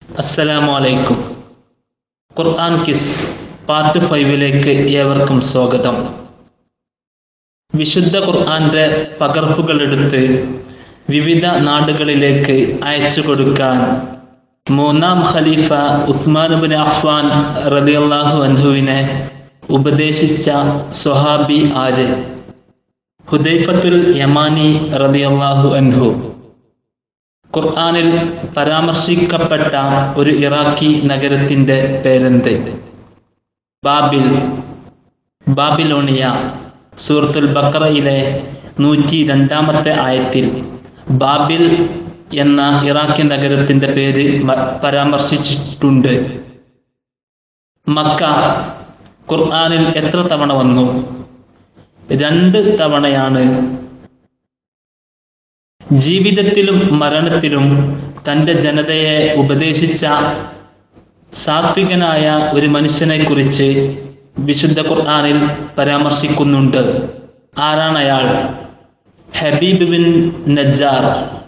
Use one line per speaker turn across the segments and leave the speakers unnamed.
അസ്സലാമു അലൈക്കും ഖുർആൻ kiss part ഫൈവിലേക്ക് ഏവർക്കും സ്വാഗതം വിശുദ്ധ ഖുർആന്റെ പകർപ്പുകൾ എടുത്ത് വിവിധ നാടുകളിലേക്ക് അയച്ചു കൊടുക്കാൻ മൂന്നാം ഖലീഫ ഉസ്മാനുബിൻ അഫ്വാൻ റളിയല്ലാഹു അൻഹുവിനെ ഉപദേശിച്ച സ്വഹാബി ആര് ഹുദൈഫത്തുൽ യമാനി റളിയല്ലാഹു അൻഹു ഖുർആനിൽ പരാമർശിക്കപ്പെട്ട ഒരു ഇറാഖി നഗരത്തിന്റെ പേരെന്ത് ബാബിൽ ബാബിലോണിയ സൂറത്തുൽ ബക്കറയിലെ നൂറ്റി രണ്ടാമത്തെ ആയത്തിൽ ബാബിൽ എന്ന ഇറാഖി നഗരത്തിന്റെ പേര് പരാമർശിച്ചിട്ടുണ്ട് മക്ക ഖുർആനിൽ എത്ര തവണ വന്നു രണ്ട് തവണയാണ് ജീവിതത്തിലും മരണത്തിലും തന്റെ ജനതയെ ഉപദേശിച്ച സാത്വികനായ ഒരു മനുഷ്യനെ കുറിച്ച് വിശുദ്ധ ഖുർആനിൽ പരാമർശിക്കുന്നുണ്ട് ആരാണ് അയാൾ ഹബീബ് ബിൻ നജാർ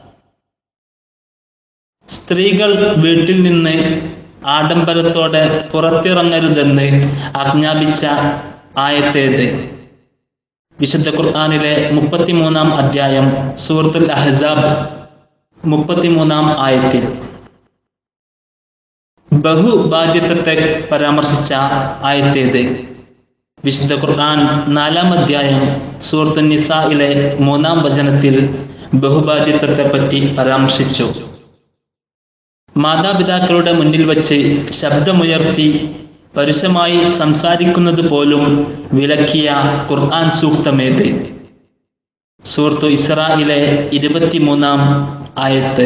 സ്ത്രീകൾ വീട്ടിൽ നിന്ന് ആഡംബരത്തോടെ പുറത്തിറങ്ങരുതെന്ന് ആജ്ഞാപിച്ച ആയത്തേത് വിശുദ്ധ ഖുർആാനിലെ മുപ്പത്തിമൂന്നാം അധ്യായം സൂറത്തുൽ അഹ്സാബ് മുപ്പത്തിമൂന്നാം ആയത്തിൽ ബഹുബാധ്യത്വത്തെ പരാമർശിച്ച ആയത്തേത് വിശുദ്ധ ഖുർആൻ നാലാം അധ്യായം സൂറത്തു നിസായിലെ മൂന്നാം വചനത്തിൽ ബഹുബാധ്യത്വത്തെ പറ്റി പരാമർശിച്ചു മാതാപിതാക്കളുടെ മുന്നിൽ വച്ച് ശബ്ദമുയർത്തി പരുഷമായി സംസാരിക്കുന്നത് പോലും വിലക്കിയ ഖുർആൻ സൂക്തമേത് സൂറത്തു ഇസ്രായിലെ ഇരുപത്തിമൂന്നാം ആയത്ത്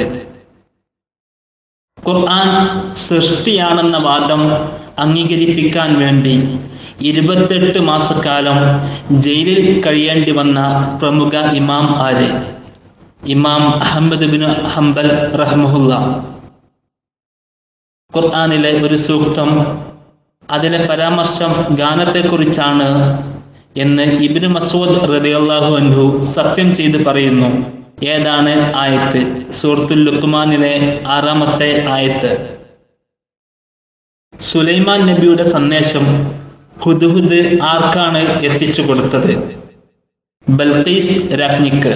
ഖുർആൻ സൃഷ്ടിയാണെന്ന വാദം അംഗീകരിപ്പിക്കാൻ വേണ്ടി ഇരുപത്തെട്ട് മാസക്കാലം ജയിലിൽ കഴിയേണ്ടി വന്ന പ്രമുഖ ഇമാം ആര് ഇമാം അഹമ്മദ് ബിൻ ഹംബൽ റഹ്മുല്ല ഖുർആനിലെ ഒരു സൂക്തം അതിലെ പരാമർശം ഗാനത്തെക്കുറിച്ചാണ് എന്ന് ഇബിന് മസൂദ് റളിയല്ലാഹു അൻഹു സത്യം ചെയ്ത് പറയുന്നു ഏതാണ് ആയത്ത് സൂറത്തുൽ ലുക്മാനിലെ ആറാമത്തെ ആയത്ത് സുലൈമാൻ നബിയുടെ സന്ദേശം ഹുദ്ഹുദ് ആർക്കാണ് എത്തിച്ചു കൊടുത്തത് ബൽഖീസ് രാജ്ഞിക്ക്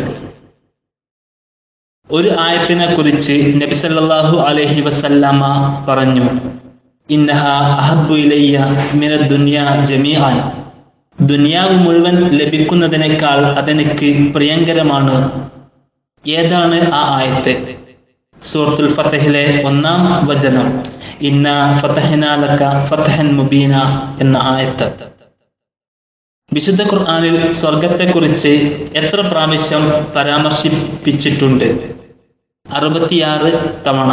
ഒരു ആയത്തിനെ കുറിച്ച് നബി സല്ലല്ലാഹു അലൈഹി വസല്ലമ പറഞ്ഞു ഇന്നഹ അഹബ്ബു ഇലയ്യ മിന ദുനിയ ജമീഅൻ ദുനിയാവ് മുഴുവൻ ലഭിക്കുന്നതിനേക്കാൾ അതെനിക്ക് പ്രിയങ്കരമാണ് ഏതാണ് ആ ആയത്ത് സൂറത്തുൽ ഫത്തഹിലെ ഒന്നാം വചനം ഇന്ന ഫതഹനാലക ഫതഹൻ മുബീന എന്ന ആയത്ത് വിശുദ്ധ ഖുർആനിൽ സ്വർഗത്തെക്കുറിച്ച് എത്ര പ്രാവശ്യം പരാമർശിപ്പിച്ചിട്ടുണ്ട് അറുപത്തിയാറ് തവണ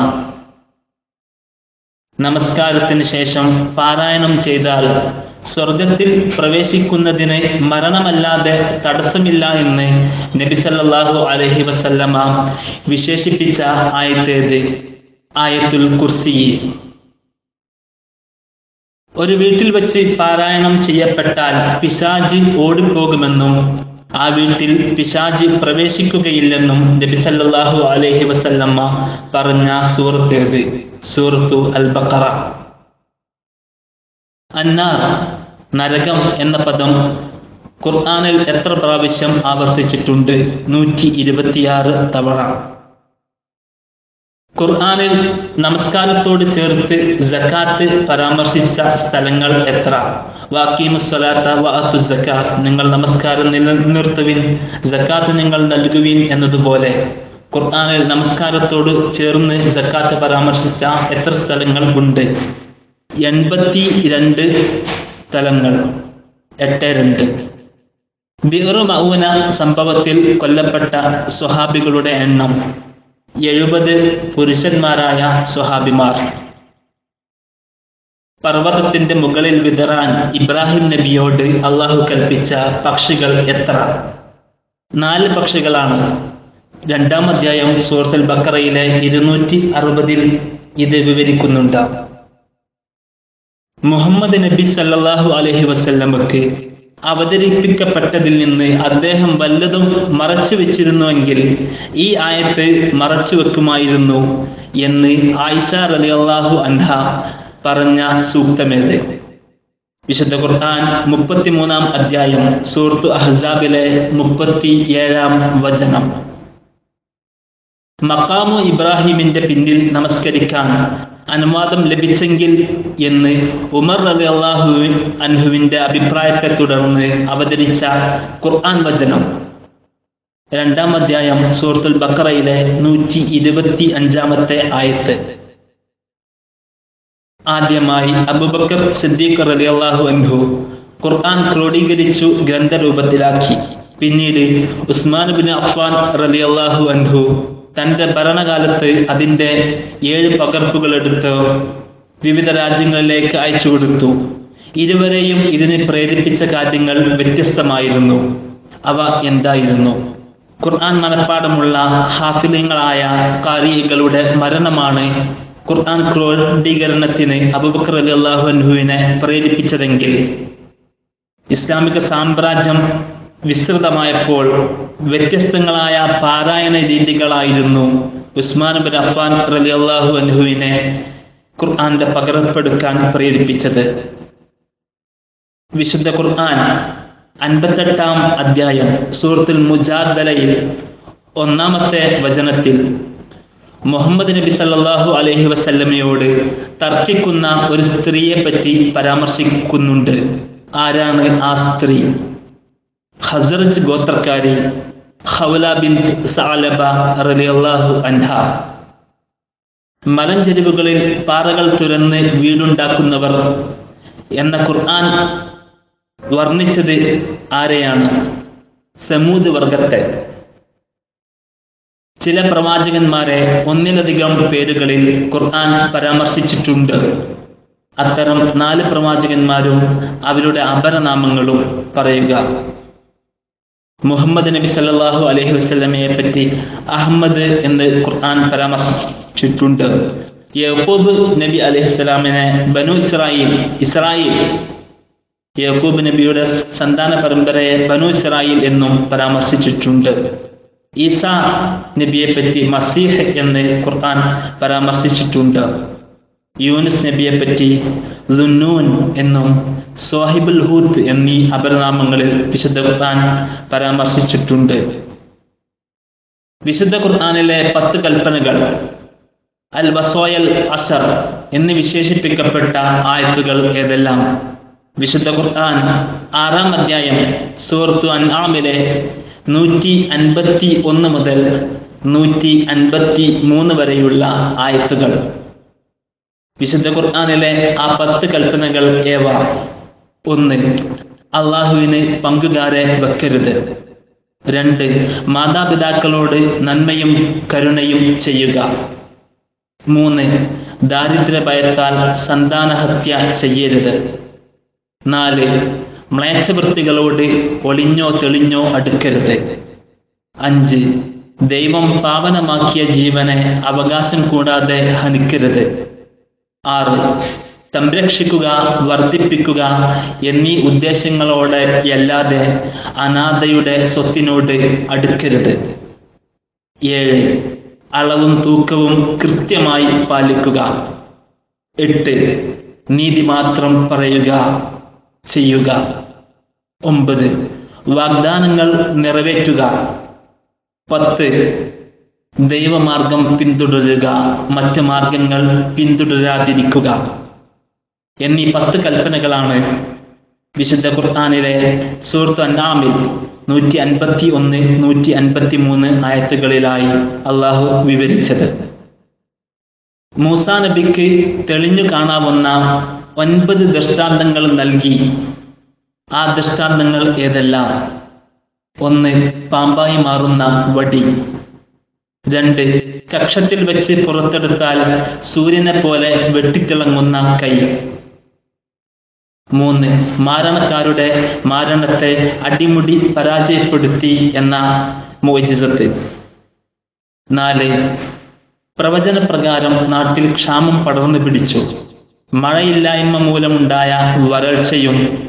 നമസ്കാരത്തിന് ശേഷം പാരായണം ചെയ്താൽ സ്വർഗത്തിൽ പ്രവേശിക്കുന്നതിന് മരണമല്ലാതെ തടസ്സമില്ല എന്ന് നബി സല്ലല്ലാഹു അലൈഹി വസല്ലമ വിശേഷിപ്പിച്ച ആയത്തേത് ആയത്തുൽ കുർസി ഒരു വീട്ടിൽ വെച്ച് പാരായണം ചെയ്യപ്പെട്ടാൽ പിശാജ് ഓടിപ്പോകുമെന്നും ആ വീട്ടിൽ പിശാജ് പ്രവേശിക്കുകയില്ലെന്നും നബി സല്ലല്ലാഹു അലൈഹി വസല്ലമ്മ പറഞ്ഞ സൂറത്തേത് സൂറത്തു അൽ ബഖറ അന്നാർ നരകം എന്ന പദം ഖുർആനിൽ എത്ര പ്രാവശ്യം ആവർത്തിച്ചിട്ടുണ്ട് നൂറ്റി ഇരുപത്തിയാറ് തവണ ഖുർആനിൽ നമസ്കാരത്തോട് ചേർത്ത് ജക്കാത്ത് പരാമർശിച്ച സ്ഥലങ്ങൾ എത്ര വാക്കീമുസ്വലാത്ത വാത്തു ജക്കാത്ത് നിങ്ങൾ നമസ്കാരം നിലനിർത്തുവിൻ ജക്കാത്ത് നിങ്ങൾ നൽകുവിൻ എന്നതുപോലെ ഖുർആനിൽ നമസ്കാരത്തോട് ചേർന്ന് ജക്കാത്ത് പരാമർശിച്ച എത്ര സ്ഥലങ്ങൾ ഉണ്ട് എൺപത്തി രണ്ട് സ്ഥലങ്ങൾ എട്ട് രണ്ട് ബിറു മൗന സംഭവത്തിൽ കൊല്ലപ്പെട്ട സ്വഹാബികളുടെ എണ്ണം എഴുപത് പുരുഷന്മാരായ സ്വഹാബിമാർ പർവ്വതത്തിന്റെ മുകളിൽ വിതറാൻ ഇബ്രാഹിം നബിയോട് അള്ളാഹു കൽപ്പിച്ച പക്ഷികൾ എത്ര നാല് പക്ഷികളാണ് രണ്ടാം അധ്യായം സൂറത്തുൽ ബക്കറയിലെ ഇരുന്നൂറ്റി അറുപതിൽ ഇത് വിവരിക്കുന്നുണ്ട് മുഹമ്മദ് നബി സല്ലല്ലാഹു അലൈഹി വസല്ലമക്ക് അവതരിപ്പിക്കപ്പെട്ടതിൽ നിന്ന് അദ്ദേഹം വല്ലതും മറച്ചു വെച്ചിരുന്നുവെങ്കിൽ ഈ ആയത്ത് മറച്ചു വെക്കുമായിരുന്നു എന്ന് ആയിഷ റളിയല്ലാഹു അൻഹ പറഞ്ഞ സൂക്തമേത് വിശുദ്ധ ഖുർആൻ മുപ്പത്തിമൂന്നാം അധ്യായം സൂറത്തു അഹ്സാബിലെ മുപ്പത്തി ഏഴാം വചനം മക്കാമു ഇബ്രാഹിമിന്റെ പിന്നിൽ നമസ്കരിക്കാൻ അനുവാദം ലഭിച്ചെങ്കിൽ എന്ന് ഉമർ റലി അള്ളാഹു അൻഹുവിന്റെ അഭിപ്രായത്തെ തുടർന്ന് അവതരിച്ച ഖുർആൻ വചനം രണ്ടാം അധ്യായം സൂറത്തുൽ ബക്കറയിലെ നൂറ്റി ഇരുപത്തി അഞ്ചാമത്തെ ആയത്ത് ആദ്യമായി അബുബക്കർ സിദ്ദീഖ് റലി അള്ളാഹു അൻഹു ഖുർആൻ ക്രോഡീകരിച്ചു ഗ്രന്ഥരൂപത്തിലാക്കി പിന്നീട് ഉസ്മാൻ ബിൻ അഫ്വാൻ റലി അള്ളാഹു അൻഹു തന്റെ ഭരണകാലത്ത് അതിന്റെ ഏഴ് പകർപ്പുകൾ എടുത്ത് വിവിധ രാജ്യങ്ങളിലേക്ക് അയച്ചു കൊടുത്തു ഇരുവരെയും ഇതിന് പ്രേരിപ്പിച്ച കാര്യങ്ങൾ വ്യത്യസ്തമായിരുന്നു അവ എന്തായിരുന്നു ഖുർആൻ മനഃപ്പാടമുള്ള ഹാഫിലിങ്ങളായ കാരികളുടെ മരണമാണ് ഖുർആൻ ക്രോഡീകരണത്തിന് അബുബക്കർ അലി അള്ളാഹുവിനെ പ്രേരിപ്പിച്ചതെങ്കിൽ ഇസ്ലാമിക സാമ്രാജ്യം വിസ്തൃതമായപ്പോൾ വ്യത്യസ്തങ്ങളായ പാരായണ രീതികളായിരുന്നു ഉസ്മാൻ ബിൻ അഫ്ഫാൻ റലി അള്ളാഹു അൻഹുവിനെ ഖുർആന്റെ പകർപ്പെടുക്കാൻ പ്രേരിപ്പിച്ചത് വിശുദ്ധ ഖുർആൻ അൻപത്തെട്ടാം അധ്യായം സൂറത്തുൽ മുജാദലയിൽ ഒന്നാമത്തെ വചനത്തിൽ മുഹമ്മദ് നബി സല്ലല്ലാഹു അലൈഹി വസല്ലമയോട് തർക്കിക്കുന്ന ഒരു സ്ത്രീയെ പറ്റി പരാമർശിക്കുന്നുണ്ട് ആരാണ് ആ സ്ത്രീ ഖസറജ് ഗോത്രക്കാരി ഖവല ബിൻ സഅലബ റളിയല്ലാഹു അൻഹ മലഞ്ചെരിവുകളിൽ പാറകൾ തുരന്ന് വീടുണ്ടാക്കുന്നവർ എന്ന ഖുർആൻ വർണ്ണിച്ചത് ആരെയാണ് സമൂത് വർഗത്തെ ചില പ്രവാചകന്മാരെ ഒന്നിലധികം പേരുകളിൽ ഖുർആൻ പരാമർശിച്ചിട്ടുണ്ട് അത്തരം നാല് പ്രവാചകന്മാരും അവരുടെ അപരനാമങ്ങളും പറയുക മുഹമ്മദ് നബി സല്ലല്ലാഹു അലൈഹി വസല്ലമയെ പറ്റി അഹമ്മദ് എന്ന് ഖുർആൻ പരാമർശിച്ചിട്ടുണ്ട് യഹൂബ് നബി അലൈഹിസ്സലാമിനെ ബനു ഇസ്രായേൽ ഇസ്രായേൽ യഹൂബ് നബിയുടെ സന്താന പരമ്പരയെ ബനു ഇസ്രായേൽ എന്നും പരാമർശിച്ചിട്ടുണ്ട് ഈസ നബിയെ പറ്റി മസീഹ് എന്ന് ഖുർആൻ പരാമർശിച്ചിട്ടുണ്ട് യൂനുസ് നബിയെ പറ്റി ദുന്നൂൻ എന്നും സോഹിബുൽ ഹൂത്ത് എന്നീ അപരനാമങ്ങളിൽ വിശുദ്ധ ഖുർആൻ പരാമർശിച്ചിട്ടുണ്ട് വിശുദ്ധ ഖുർആനിലെ പത്ത് കൽപ്പനകൾ അൽ വസോയൽ അസർ എന്ന് വിശേഷിപ്പിക്കപ്പെട്ട ആയത്തുകൾ ഏതെല്ലാം വിശുദ്ധ ഖുർആൻ ആറാം അധ്യായം സൂറത്തു അൻആമിലെ നൂറ്റി അൻപത്തി ഒന്ന് മുതൽ നൂറ്റി അൻപത്തി മൂന്ന് വരെയുള്ള ആയത്തുകൾ വിശുദ്ധ ഖുർആനിലെ ആ പത്ത് കൽപ്പനകൾ ഏവ ഒന്ന് അള്ളാഹുവിന് പങ്കുകാരെ വെക്കരുത് രണ്ട് മാതാപിതാക്കളോട് നന്മയും കരുണയും ചെയ്യുക മൂന്ന് ദാരിദ്ര്യ ഭയത്താൽ സന്താനഹത്യ ചെയ്യരുത് നാല് മ്ലേച്ഛവൃത്തികളോട് ഒളിഞ്ഞോ തെളിഞ്ഞോ അടുക്കരുത് അഞ്ച് ദൈവം പാവനമാക്കിയ ജീവനെ അവകാശം കൂടാതെ ഹനിക്കരുത് ആറ് സംരക്ഷിക്കുക വർദ്ധിപ്പിക്കുക എന്നീ ഉദ്ദേശങ്ങളോടെ അല്ലാതെ അനാഥയുടെ സ്വത്തിനോട് അടുക്കരുത് ഏഴ് അളവും തൂക്കവും കൃത്യമായി പാലിക്കുക എട്ട് നീതി മാത്രം പറയുക ചെയ്യുക ഒമ്പത് വാഗ്ദാനങ്ങൾ നിറവേറ്റുക പത്ത് ദൈവമാർഗം പിന്തുടരുക മറ്റ് മാർഗങ്ങൾ പിന്തുടരാതിരിക്കുക എന്നീ പത്ത് കൽപ്പനകളാണ് വിശുദ്ധ ഖുർആാനിലെ സൂറത്ത് അന്നാമിൽ നൂറ്റി അൻപത്തി ഒന്ന് നൂറ്റി അൻപത്തി മൂന്ന് ആയത്തുകളിലായി അള്ളാഹു വിവരിച്ചത് മൂസാ നബിക്ക് തെളിഞ്ഞു കാണാവുന്ന ഒൻപത് ദൃഷ്ടാന്തങ്ങൾ നൽകി ആ ദൃഷ്ടാന്തങ്ങൾ ഏതെല്ലാം ഒന്ന് പാമ്പായി മാറുന്ന വടി രണ്ട് കക്ഷത്തിൽ വെച്ച് പുറത്തെടുത്താൽ സൂര്യനെ പോലെ വെട്ടിത്തിളങ്ങുന്ന കൈ മൂന്ന് മാരണക്കാരുടെ മാരണത്തെ അടിമുടി പരാജയപ്പെടുത്തി എന്ന മോജിസത്ത് നാല് പ്രവചനപ്രകാരം നാട്ടിൽ ക്ഷാമം പടർന്നു പിടിച്ചു മഴയില്ലായ്മ മൂലമുണ്ടായ വരൾച്ചയും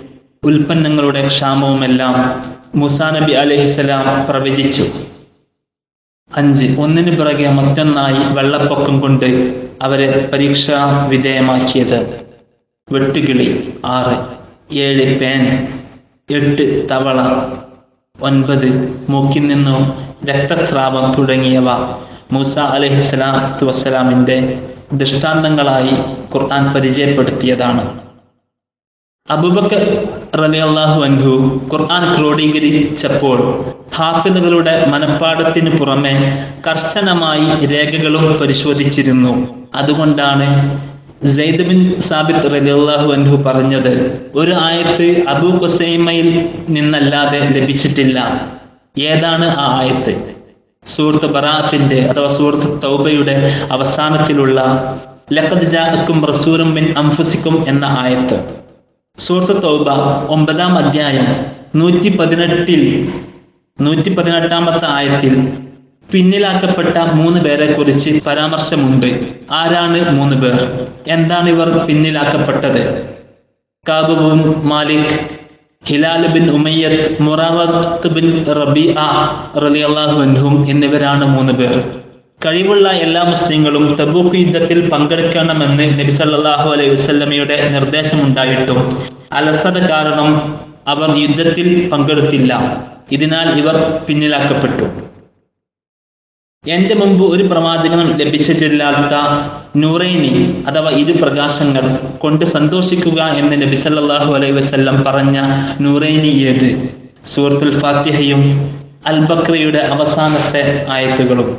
ഉൽപ്പന്നങ്ങളുടെ ക്ഷാമവുമെല്ലാം മുസാ നബി അലഹിസലാം പ്രവചിച്ചു അഞ്ച് ഒന്നിനു പിറകെ മറ്റൊന്നായി വെള്ളപ്പൊക്കം കൊണ്ട് അവരെ പരീക്ഷാ വിധേയമാക്കിയത് വെട്ടുകിളി ആറ് ഏഴ് പേൻ എട്ട് തവള ഒൻപത് മൂക്കിൽ നിന്നും രക്തസ്രാവം തുടങ്ങിയവ മൂസ അലഹിസ്ലാത്തു വസ്സലാമിന്റെ ദൃഷ്ടാന്തങ്ങളായി ഖുർആൻ പരിചയപ്പെടുത്തിയതാണ് അബുബക്കർ റലിയല്ലാഹു അൻഹു ഖുർആൻ ക്രോഡീകരിച്ചപ്പോൾ ഹാഫിദുകളുടെ മനപ്പാടത്തിന് പുറമെ കർശനമായി രേഖകളും പരിശോധിച്ചിരുന്നു അതുകൊണ്ടാണ് സെയ്ദ് ബിൻ സാബിത്ത് റലിയല്ലാഹു അൻഹു പറഞ്ഞത് ഒരു ആയത്ത് അബു ഹുസൈമയിൽ നിന്നല്ലാതെ ലഭിച്ചിട്ടില്ല ഏതാണ് ആ ആയത്ത് സൂറത്ത് ബറാത്തിന്റെ അഥവാ സൂറത്ത് തൗബയുടെ അവസാനത്തിലുള്ള ലഖദ് ജാഅക്കും റസൂലും മിൻ അംഫുസിക്കും എന്ന ആയത്ത് സൂറത്ത് തൗബ ഒമ്പതാം അധ്യായം നൂറ്റി പതിനെട്ടിൽ നൂറ്റി പതിനെട്ടാമത്തെ ആയത്തിൽ പിന്നിലാക്കപ്പെട്ട മൂന്ന് പേരെ കുറിച്ച് പരാമർശമുണ്ട് ആരാണ് മൂന്ന് പേർ എന്താണ് ഇവർ പിന്നിലാക്കപ്പെട്ടത് Ka'b bin Malik Hilal bin Umayyah Murarah bin Rabi റളിയല്ലാഹു അൻഹും എന്നിവരാണ് മൂന്ന് പേർ കഴിവുള്ള എല്ലാ മുസ്ലിങ്ങളും തബൂക്ക് യുദ്ധത്തിൽ പങ്കെടുക്കണമെന്ന് നബി സല്ലല്ലാഹു അലൈഹി വസല്ലമയുടെ നിർദ്ദേശമുണ്ടായിട്ടും അലസത കാരണം അവർ യുദ്ധത്തിൽ പങ്കെടുത്തില്ല ഇതിനാൽ ഇവർ പിന്നിലാക്കപ്പെട്ടു എന്റെ മുമ്പ് ഒരു പ്രവാചകനും ലഭിച്ചിട്ടില്ലാത്ത നൂറൈനി അഥവാ ഇരു പ്രകാശങ്ങൾ കൊണ്ട് സന്തോഷിക്കുക എന്ന് നബി സല്ലല്ലാഹു അലൈഹി വസല്ലം പറഞ്ഞ നൂറൈനി ഏത് സൂറത്തുൽ ഫാത്തിഹയും അൽ ബക്രയുടെ അവസാനത്തെ ആയത്തുകളും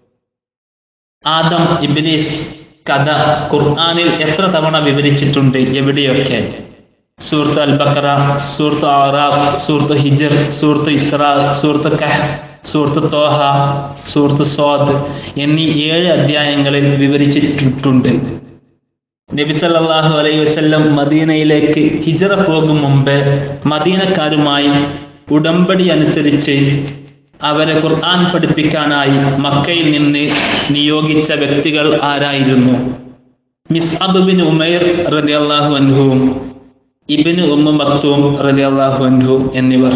ആദം ഇബ്ലീസ് കഥ ഖുർആനിൽ എത്ര തവണ വിവരിച്ചിട്ടുണ്ട് എവിടെയൊക്കെ സൂറത്ത് അൽ ബക്കറ സൂറത്ത് ആറാഫ് സൂറത്ത് ഹിജർ സൂറത്ത് ഇസ്രാ സൂറത്ത് കഹ് സൂറത്ത് തോഹ സൂറത്ത് സ്വാദ് എന്നീ ഏഴ് അധ്യായങ്ങളിൽ വിവരിച്ചിട്ടുണ്ട് നബി സല്ലല്ലാഹു അലൈഹി വസല്ലം മദീനയിലേക്ക് ഹിജറ പോകും മുമ്പ് മദീനക്കാരുമായി ഉടമ്പടി അനുസരിച്ച് അവരെ ഖുർആൻ പഠിപ്പിക്കാനായി മക്കയിൽ നിന്ന് നിയോഗിച്ച വ്യക്തികൾ ആരായിരുന്നു മിസ്അബ് ബിൻ ഉമൈർ റളിയല്ലാഹു അൻഹുവും ഇബ്നു ഉമ്മ മക്തൂം റളിയല്ലാഹു അൻഹു എന്നിവർ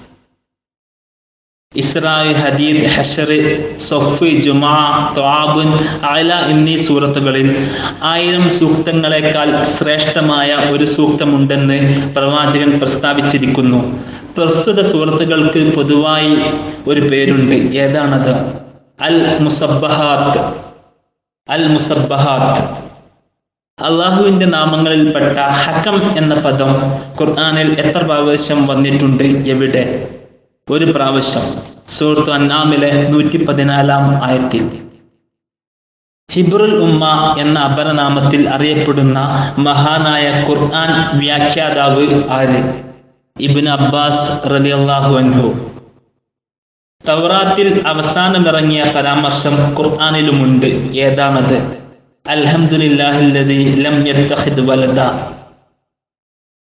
ഇസ്രായി ഹദീദ് ഹഷർ സൊഫ് ജുമാ ത്വാബുൻ അല എന്നീ സൂറത്തുകളിൽ ആയിരം സൂക്തങ്ങളെക്കാൾ ശ്രേഷ്ഠമായ ഒരു സൂക്തമുണ്ടെന്ന് പ്രവാചകൻ പ്രസ്താവിച്ചിരിക്കുന്നു പ്രസ്തുത സൂറത്തുകൾക്ക് പൊതുവായി ഒരു പേരുണ്ട് ഏതാണത് അൽ മുസബ്ബഹാത്ത് അൽ മുസബ്ബഹാത്ത് അള്ളാഹുവിന്റെ നാമങ്ങളിൽപ്പെട്ട ഹക്കം എന്ന പദം ഖുർആനിൽ എത്ര പ്രാവശ്യം വന്നിട്ടുണ്ട് എവിടെ ഒരു പ്രാവശ്യം സൂറത്തു അന്നാമിലെ നൂറ്റി പതിനാലാം ആയത്തിൽ ഹിബ്രുൽ ഉമ്മ എന്ന അപരനാമത്തിൽ അറിയപ്പെടുന്ന മഹാനായ ഖുർആൻ വ്യാഖ്യാതാവ് ആര് ഇബിൻ അബ്ബാസ് റളിയല്ലാഹു അൻഹു തൗറാത്തിൽ അവസാനമിറങ്ങിയ പരാമർശം ഖുർആനിലുമുണ്ട് ഏതാണത് അൽഹംദുലില്ലാഹില്ലദി ലം യത്തഖിദ് വലദ